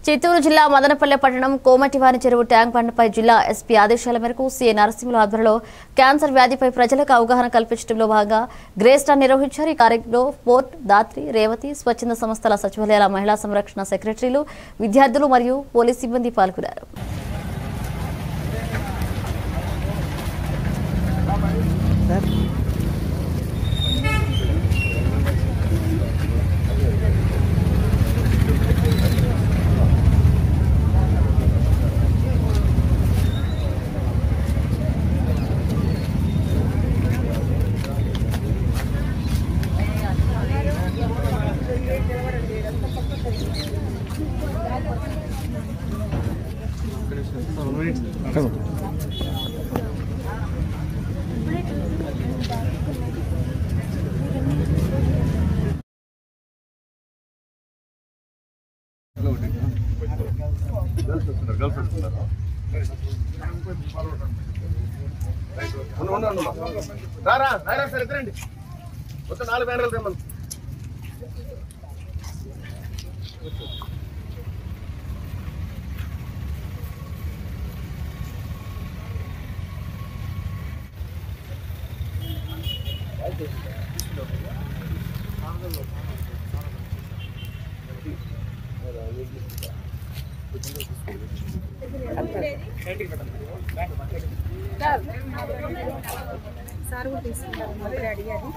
చిత్తూరు జిల్లా మదనపల్లె పట్టణం కోమటివారి చెరువు ట్యాంక్ బండపై జిల్లా ఎస్పీ ఆదేశాల మేరకు సీఏ నరసింహుల ఆధ్వర్యంలో క్యాన్సర్ వ్యాధిపై ప్రజలకు అవగాహన కల్పించడంలో భాగంగా గ్రే స్టార్ నిర్వహించారు ఈ కార్యక్రమంలో పోర్ట్ దాత్రి రేవతి స్వచ్ఛంద సంస్థల సచివాలయాల మహిళా సంరక్షణ సెక్రటరీలు విద్యార్థులు మరియు పోలీస్ సిబ్బంది పాల్గొన్నారు ఉండు, ఉండు, ఉండు. రారా రారా సార్ ఎదురండి మొత్తం నాలుగు బ్యానర్లు తెమ్మను సార్ కూడా తీసుకుంటారు మొదలు అడిగారు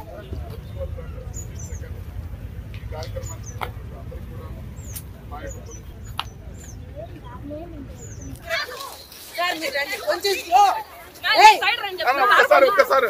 సార్ మీరు రండి కొంచెం స్లో అన్న, ఒక్కసారి ఒక్కసారి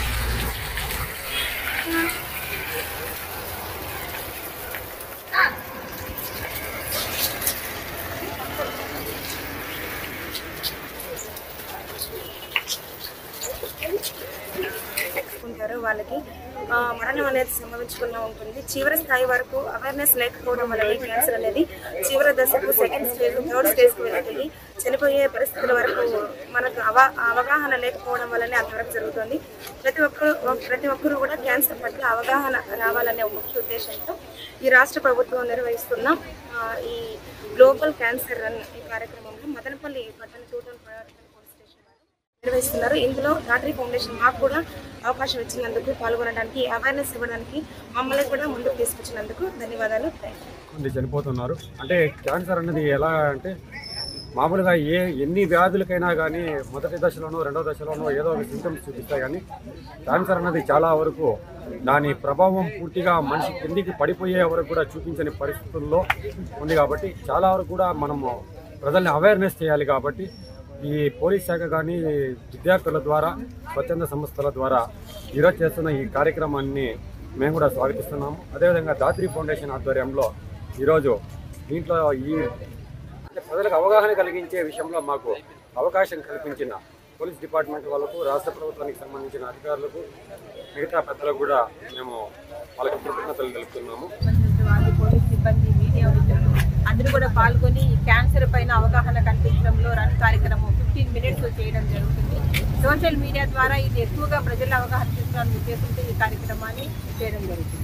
ఉంటారు వాళ్ళకి ఆ, మరణం అనేది సంభవించకుండా ఉంటుంది చివరి స్థాయి వరకు అవేర్నెస్ లేకపోవడం వల్ల క్యాన్సర్ అనేది చివరి దశకు సెకండ్ స్టేజ్ థర్డ్ స్టేజ్కి వెళ్తుంది చనిపోయే పరిస్థితుల వరకు మనకు అవ అవగాహన లేకపోవడం వల్లనే అంతవరకు జరుగుతుంది ప్రతి ఒక్కరు ప్రతి ఒక్కరు కూడా క్యాన్సర్ పట్ల అవగాహన రావాలనే ఒక ముఖ్య ఉద్దేశంతో ఈ రాష్ట్ర ప్రభుత్వం నిర్వహిస్తున్న ఆ, ఈ గ్లోబల్ క్యాన్సర్ రన్ ఈ కార్యక్రమంలో మదనపల్లి పట్టణ టూటల్ పోలీస్ స్టేషన్ వారు నిర్వహిస్తున్నారు ఇందులో రాత్రి ఫౌండేషన్ మాకు కూడా అవకాశం ఇచ్చినందుకు పాల్గొనడానికి అవేర్నెస్ ఇవ్వడానికి మమ్మల్ని కూడా ముందుకు తీసుకొచ్చినందుకు ధన్యవాదాలు థ్యాంక్ యూ మంది చనిపోతున్నారు అంటే క్యాన్సర్ అనేది ఎలా అంటే మామూలుగా ఏ ఎన్ని వ్యాధులకైనా కానీ మొదటి దశలోనో రెండో దశలోనో ఏదో ఒక సింటమ్స్ చూపిస్తాయి కానీ క్యాన్సర్ అనేది చాలా వరకు దాని ప్రభావం పూర్తిగా మనిషి కిందికి పడిపోయే వరకు కూడా చూపించని పరిస్థితుల్లో ఉంది కాబట్టి చాలా వరకు కూడా మనము ప్రజల్ని అవేర్నెస్ చేయాలి కాబట్టి ఈ పోలీస్ శాఖ కానీ విద్యార్థుల ద్వారా స్వచ్ఛంద సంస్థల ద్వారా ఈరోజు చేస్తున్న ఈ కార్యక్రమాన్ని మేము కూడా స్వాగతిస్తున్నాము అదేవిధంగా దాత్రి ఫౌండేషన్ ఆధ్వర్యంలో ఈరోజు దీంట్లో ఈ అంటే ప్రజలకు అవగాహన కలిగించే విషయంలో మాకు అవకాశం కల్పించిన పోలీస్ డిపార్ట్మెంట్ వాళ్ళకు రాష్ట్ర ప్రభుత్వానికి సంబంధించిన అధికారులకు మిగతా పెద్దలకు కూడా మేము వాళ్ళకి కృతజ్ఞతలు తెలుపుతున్నాము సంబంధించిన వాళ్ళు పోలీస్ సిబ్బంది మీడియా మిత్రులు అందరూ కూడా పాల్గొని ఈ క్యాన్సర్ పైన అవగాహన కల్పించడంలో రన్ కార్యక్రమం ఫిఫ్టీన్ మినిట్స్ చేయడం జరుగుతుంది సోషల్ మీడియా ద్వారా ఇది ఎక్కువగా ప్రజల అవగాహన తీసుకోవాలని ఉద్దేశంతో ఈ కార్యక్రమాన్ని చేయడం జరుగుతుంది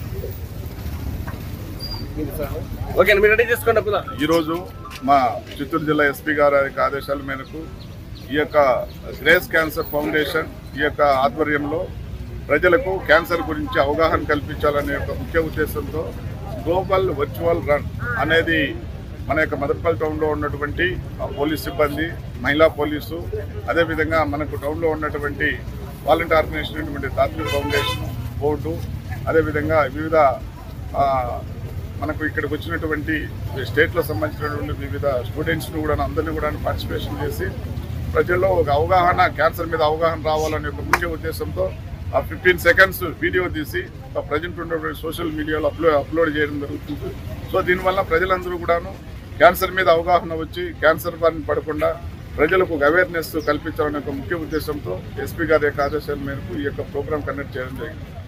ఓకే మీరు రెడీ చేసుకోండి అప్పుదా ఈరోజు మా చిత్తూరు జిల్లా ఎస్పీ గారి యొక్క ఆదేశాల మేరకు ఈ యొక్క గ్రేస్ క్యాన్సర్ ఫౌండేషన్ ఈ యొక్క ఆధ్వర్యంలో ప్రజలకు క్యాన్సర్ గురించి అవగాహన కల్పించాలనే ఒక ముఖ్య ఉద్దేశంతో గ్లోబల్ వర్చువల్ రన్ అనేది మన యొక్క మదర్పల్లి టౌన్లో ఉన్నటువంటి ఆ పోలీస్ సిబ్బంది మహిళా పోలీసు అదేవిధంగా మనకు టౌన్లో ఉన్నటువంటి వాలంటీర్ ఆర్గనైజేషన్ అయినటువంటి దాత్రి ఫౌండేషన్ బోర్డు అదేవిధంగా వివిధ ఆ, మనకు ఇక్కడికి వచ్చినటువంటి స్టేట్లో సంబంధించినటువంటి వివిధ స్టూడెంట్స్ని కూడా అందరినీ కూడా పార్టిసిపేషన్ చేసి ప్రజల్లో ఒక అవగాహన క్యాన్సర్ మీద అవగాహన రావాలనే ఒక ముఖ్య ఉద్దేశంతో ఆ ఫిఫ్టీన్ సెకండ్స్ వీడియో తీసి ప్రజెంట్ ఉన్నటువంటి సోషల్ మీడియాలో అప్లో అప్లోడ్ చేయడం జరుగుతుంది సో దీనివల్ల ప్రజలందరూ కూడాను క్యాన్సర్ మీద అవగాహన వచ్చి క్యాన్సర్ బారిన పడకుండా ప్రజలకు ఒక అవేర్నెస్ కల్పించాలనే ఒక ముఖ్య ఉద్దేశంతో ఎస్పీ గారి యొక్క ఆదేశాల మేరకు ఈ యొక్క ప్రోగ్రామ్ కండక్ట్ చేయడం జరిగింది